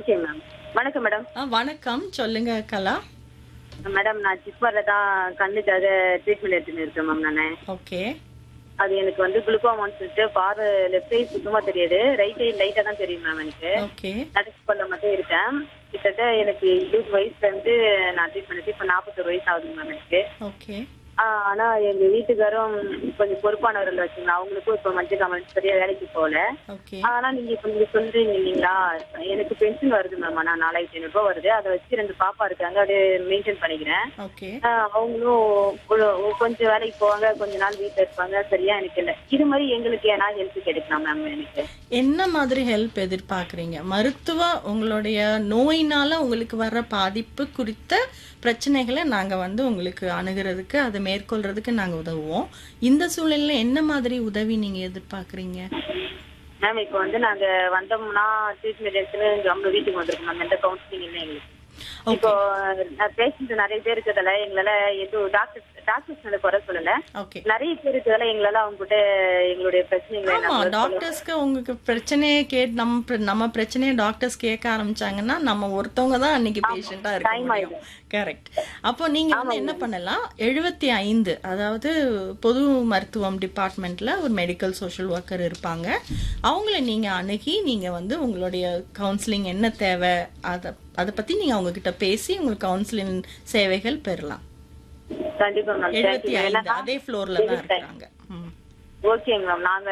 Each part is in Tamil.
ஓகே மேம் வணக்கம் மேடம் ஆ, வணக்கம் சொல்லுங்க கலா மேடம் நான் ஜிப்மர்ல தான் கண்ணுக்காக ட்ரீட்மெண்ட் எடுத்துன்னு இருக்கேன் மேம் நானு ஓகே அது எனக்கு வந்து குளுக்கோமான்னு சொல்லிட்டு பார்வை லெஃப்ட் சைடு சுத்தமா தெரியாது ரைட் சைடு லைட்டா தான் தெரியும் மேம் எனக்கு ஓகே நடக்கு பண்ண மட்டும் இருக்கேன் கிட்டத்தட்ட எனக்கு இருபது வயசுல இருந்து நான் ட்ரீட்மெண்ட் எடுத்து இப்ப நாற்பத்தொரு வயசு ஆகுது மேம் எனக்கு ஓகே ஆஹ் ஆனா எங்க வீட்டுக்காரும் கொஞ்சம் பொறுப்பானவர்கள் வச்சுங்களா அவங்களுக்கும் இப்ப மஞ்சள் காமன் சரியா வேலைக்கு போகல ஓகே ஆனா நீங்க இப்ப நீங்க சொல்றீங்க இல்லீங்களா எனக்கு பென்ஷன் வருது மேம் ஆனா நாலாயிரத்தி ஐநூறு ரூபாய் வருது அதை வச்சு ரெண்டு பாப்பா இருக்காங்க அது மெயின்டைன் பண்ணிக்கிறேன் ஓகே ஆஹ் அவங்களும் ஒரு- கொஞ்சம் வேலைக்கு போவாங்க கொஞ்ச நாள் வீட்டுல இருப்பாங்க சரியா எனக்கு இல்ல இது மாதிரி எங்களுக்கு ஏன்னா ஹெல்ப் கிடைக்கலாம் மேம் எனக்கு என்ன மாதிரி ஹெல்ப் எதிர்பார்க்குறீங்க மருத்துவ உங்களுடைய நோயினால உங்களுக்கு வர்ற பாதிப்பு குறித்த பிரச்சனைகளை நாங்க வந்து உங்களுக்கு அணுகிறதுக்கு அதை மேற்கொள்றதுக்கு நாங்க உதவுவோம் இந்த சூழ்நிலையில என்ன மாதிரி உதவி நீங்க எதிர்பார்க்குறீங்க மேம் இப்போ வந்து நாங்க வந்தோம்னா ட்ரீட்மெண்ட் எடுத்துன்னு நம்ம வீட்டுக்கு வந்திருக்கோம் மேம் எந்த கவுன்சிலிங் இல்லை எங்களுக்கு இப்போ பேஷண்ட் நிறைய பேர் இருக்கிறதால எங்களால எதுவும் டாக்டர் டாக்டர்ஸ் மேல குறை சொல்லல ஓகே நிறைய பேர் இருக்கிறதால எங்களால அவங்க கிட்ட எங்களுடைய பிரச்சனைகளை ஆமா நாங்க டாக்டர்ஸ்க்கு உங்களுக்கு பிரச்சனையை கேட் நம்ம பிர- நம்ம பிரச்சனையை டாக்டர்ஸ் கேட்க ஆரம்பிச்சாங்கன்னா நம்ம ஒருத்தவங்க தான் அன்னைக்கு பேஷண்டா இருக்க முடியும் கரெக்ட் அப்போ நீங்க வந்து என்ன பண்ணலாம் எழுபத்தி ஐந்து அதாவது பொது மருத்துவம் டிபார்ட்மெண்ட்ல ஒரு மெடிக்கல் சோஷியல் ஒர்க்கர் இருப்பாங்க அவங்கள நீங்க அணுகி நீங்க வந்து உங்களுடைய கவுன்சிலிங் என்ன தேவை அதை அதை பத்தி நீங்க அவங்க கிட்ட பேசி உங்களுக்கு கவுன்சிலிங் சேவைகள் பெறலாம் கண்டிப்பா மேம் எழுபத்தி ஐந்து அதே ஃப்ளோர்ல தான் இருக்காங்க ம். ஓகேங்க மேம் நாங்க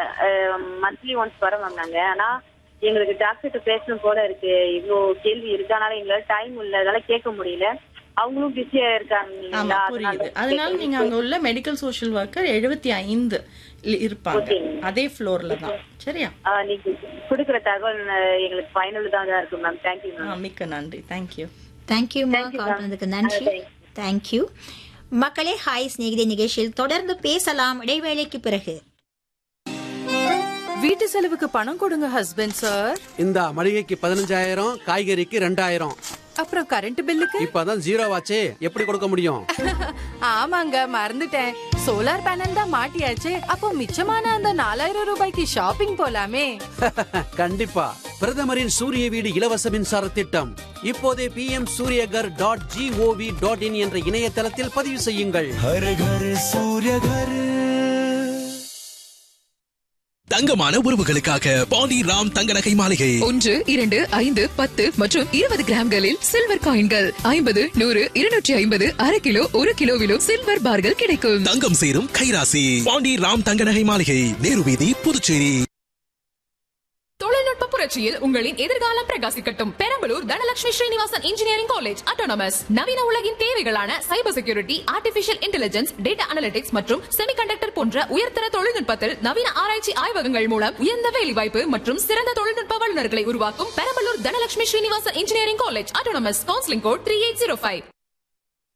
மந்த்லி ஒன்ஸ் வரோம் மேம் நாங்க ஆனா எங்களுக்கு டாக்டர்கிட்ட பேசணும் போல இருக்கு இவ்வளோ கேள்வி இருக்கு அதனால எங்களால டைம் இல்ல அதனால கேட்க முடியல அவங்களும் பிஸியா இருக்காங்க ஆமா இல்லைங்களா? புரியுது அதனால நீங்க அங்க உள்ள மெடிக்கல் சோஷியல் ஒர்க்கர் எழுபத்தி ஐந்து இருப்பாங்க அதே ஃப்ளோர்ல தான் சரியா ஆ, நீங்க கொடுக்குற தகவல் அஹ், எங்களுக்கு பயனுள்ளதாக தான் இருக்கு மேம் தேங்க்யூ மேம் ஆ, மிக்க நன்றி தேங்க்யூ தேங்க்யூமா கால் பண்ணதுக்கு நன்றி தேங்க்யூ மக்களே ஹாய் சிநேகிதை நிகழ்ச்சியில் தொடர்ந்து பேசலாம் இடைவேளைக்கு பிறகு வீட்டு செலவுக்கு பணம் கொடுங்க ஹஸ்பண்ட் சார் இந்த மளிகைக்கு பதினஞ்சாயிரம் காய்கறிக்கு ரெண்டாயிரம் அப்புறம் கரண்ட் பில்லுக்கு இப்பதான் ஜீரோ ஆச்சே எப்படி கொடுக்க முடியும் ஆமாங்க மறந்துட்டேன் சோலார் பேனல் தான் மாட்டியாச்சே அப்போ மிச்சமான அந்த நாலாயிரம் ரூபாய்க்கு ஷாப்பிங் போலாமே கண்டிப்பா பிரதமரின் சூரிய வீடு இலவச மின்சார திட்டம் இப்போதே P M Suryaghar dot gov dot in என்ற இணையதளத்தில் பதிவு செய்யுங்கள் हर घर सूर्य घर தங்கமான உறவுகளுக்காக பாண்டி ராம் தங்க நகை மாளிகை ஒன்று இரண்டு ஐந்து பத்து மற்றும் இருபது கிராம்களில் சில்வர் காயின்கள் ஐம்பது நூறு இருநூற்றி ஐம்பது அரை கிலோ ஒரு கிலோவிலும் சில்வர் பார்கள் கிடைக்கும் தங்கம் சேரும் கைராசி பாண்டி ராம் தங்க நகை மாளிகை நேரு வீதி புதுச்சேரி தொழில்நுட்ப புரட்சியில் உங்களின் எதிர்காலம் பிரகாசிக்கட்டும் Perambalur Dhanalakshmi Srinivasan engineering college autonomous நவீன உலகின் தேவைகளான cyber security artificial intelligence data analytics மற்றும் செமிகண்டக்டர் போன்ற உயர்தர தொழில்நுட்பத்தில் நவீன ஆராய்ச்சி ஆய்வகங்கள் மூலம் உயர்ந்த வேலைவாய்ப்பு மற்றும் சிறந்த தொழில்நுட்ப வல்லுநர்களை உருவாக்கும் Perambalur Dhanalakshmi Srinivasan engineering college autonomous counselling code three eight zero five